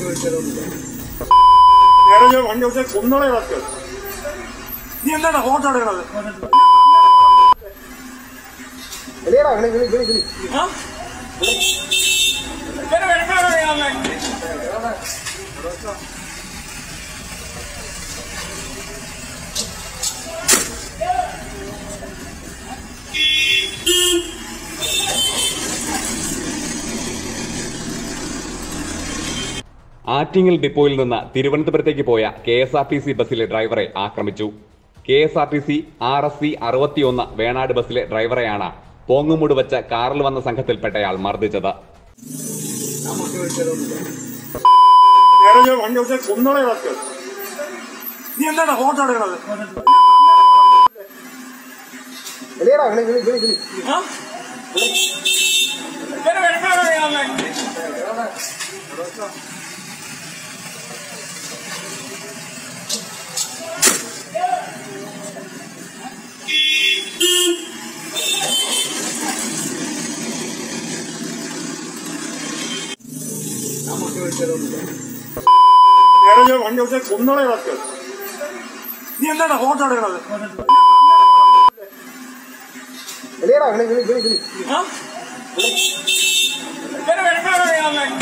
നേരെ ഞാൻ വണ്ടി വെച്ചാൽ കൊന്നോളെ ഇറക്ക് നീ എന്താണ് ഫോട്ടോ എടുക്കണത് ആ? ഇങ്ങനെ വെളുപ്പാണ് ഞാൻ ആറ്റിങ്ങൽ ഡിപ്പോയിൽ നിന്ന് തിരുവനന്തപുരത്തേക്ക് പോയ K S R T C ബസ്സിലെ ഡ്രൈവറെ ആക്രമിച്ചു K S R T C R S C അറുപത്തിയൊന്ന് വേണാട് ബസ്സിലെ ഡ്രൈവറെയാണ് പോങ്ങുമൂട് വെച്ച കാറിൽ വന്ന സംഘത്തിൽപ്പെട്ടയാൾ മർദ്ദിച്ചത് നേരെ ഞാൻ വണ്ടി വെച്ചാൽ കൊന്നോളെ ഇറക്ക് നീ എന്താണ് ഫോട്ടോ എടുക്കണത് ആ? ഇങ്ങനെ വെളുപ്പാണ് ഞാൻ നേരെ ഞാൻ വണ്ടി വെച്ചാൽ കൊന്നോളെ ഇറക്ക് നീ എന്താണ് ഫോട്ടോ എടുക്കണത് ആ? ഇങ്ങനെ വെളുപ്പാണ് ഞാൻ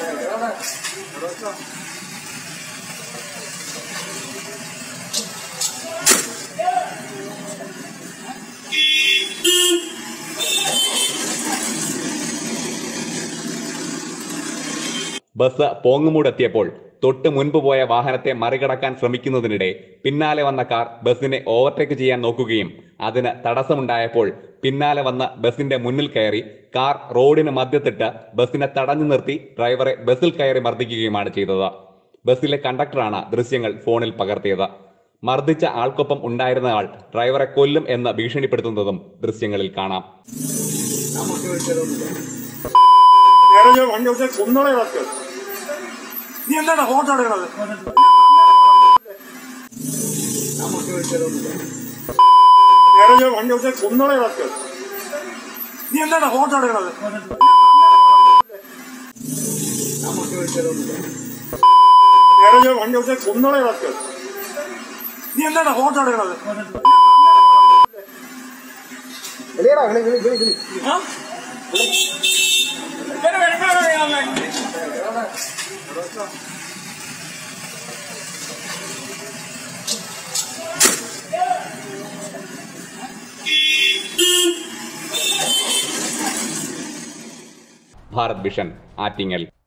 ബസ് പോങ്ങുമൂട് എത്തിയപ്പോൾ തൊട്ട് മുൻപ് പോയ വാഹനത്തെ മറികടക്കാൻ ശ്രമിക്കുന്നതിനിടെ പിന്നാലെ വന്ന കാർ ബസ്സിനെ ഓവർടേക്ക് ചെയ്യാൻ നോക്കുകയും അതിന് തടസ്സമുണ്ടായപ്പോൾ പിന്നാലെ വന്ന് ബസിന്റെ മുന്നിൽ കയറി കാർ റോഡിന് മധ്യത്തിട്ട് ബസ്സിനെ തടഞ്ഞു നിർത്തി ഡ്രൈവറെ ബസ്സിൽ കയറി മർദ്ദിക്കുകയുമാണ് ചെയ്തത് ബസ്സിലെ കണ്ടക്ടറാണ് ദൃശ്യങ്ങൾ ഫോണിൽ പകർത്തിയത് മർദ്ദിച്ച ആൾക്കൊപ്പം ഉണ്ടായിരുന്ന ആൾ ഡ്രൈവറെ കൊല്ലും എന്ന് ഭീഷണിപ്പെടുത്തുന്നതും ദൃശ്യങ്ങളിൽ കാണാം നേരെ ഞാൻ വണ്ടി വെച്ചാൽ കൊന്നോളെ ഇറക്ക് നീ എന്താണ് ഫോട്ടോ എടുക്കണത് നേരെ ഞാൻ വണ്ടി വെച്ചാൽ കൊന്നോളെ ഇറക്ക് നീ എന്താണ് ഫോട്ടോ എടുക്കണത് നേരെ ഞാൻ വണ്ടി വെച്ചാൽ കൊന്നോളെ ഇറക്ക് നീ എന്താണ് ഫോട്ടോ എടുക്കണത് ആ? ഇങ്ങനെ വെളുപ്പാണ് ഞാൻ ഭാരത് വിഷൻ ആറ്റിങ്ങൽ